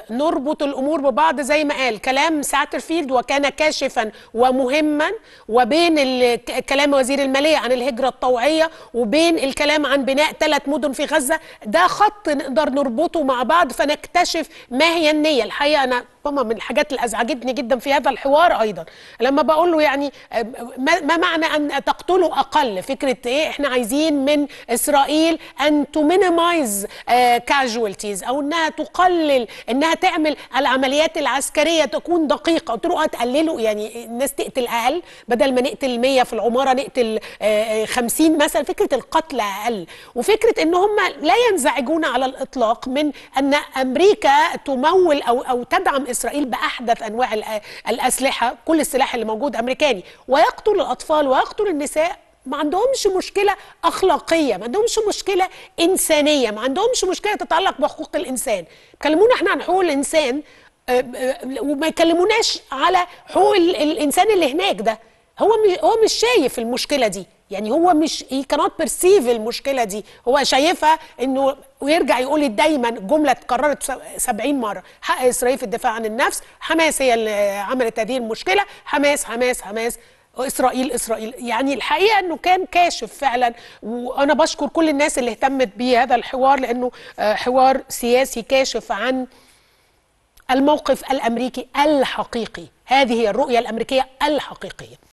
نربط الامور ببعض زي ما قال كلام ساترفيلد وكان كاشفا ومهما وبين ال- ك- كلام وزير الماليه عن الهجره الطوعيه وبين الكلام عن بناء ثلاث مدن في غزه ده خط نقدر نربطه مع بعض فنكتشف ما هي النيه الحقيقه انا ماما من الحاجات اللي ازعجتني جدا في هذا الحوار ايضا لما بقول له يعني آه، ما ما معنى ان تقتله اقل فكره ايه احنا عايزين من اسرائيل ان تمينيمايز كاجوالتيز او انها تقلل انها تعمل العمليات العسكريه تكون دقيقه قلت له اه تقللوا يعني الناس تقتل اقل بدل ما نقتل 100 في العماره نقتل آه، 50 مثلا فكره القتل اقل وفكره ان هم لا ينزعجون على الاطلاق من ان امريكا تمول او او تدعم اسرائيل باحدث انواع الأ- الاسلحه كل السلاح اللي موجود امريكاني ويقتل الاطفال ويقتل النساء ما عندهمش مشكله اخلاقيه ما عندهمش مشكله انسانيه ما عندهمش مشكله تتعلق بحقوق الانسان كلمونا احنا عن حقوق الانسان آه، آه، وما يكلموناش على حقوق ال- الانسان اللي هناك ده هو مش هو مش شايف المشكله دي يعني هو مش he cannot perceive المشكله دي هو شايفها انه ويرجع يقول دايما جمله اتكررت س- 70 مره حق اسرائيل في الدفاع عن النفس حماس هي اللي عملت هذه المشكله حماس حماس حماس اسرائيل اسرائيل يعني الحقيقه انه كان كاشف فعلا وانا بشكر كل الناس اللي اهتمت بهذا الحوار لانه آه، حوار سياسي كاشف عن الموقف الامريكي الحقيقي هذه هي الرؤيه الامريكيه الحقيقيه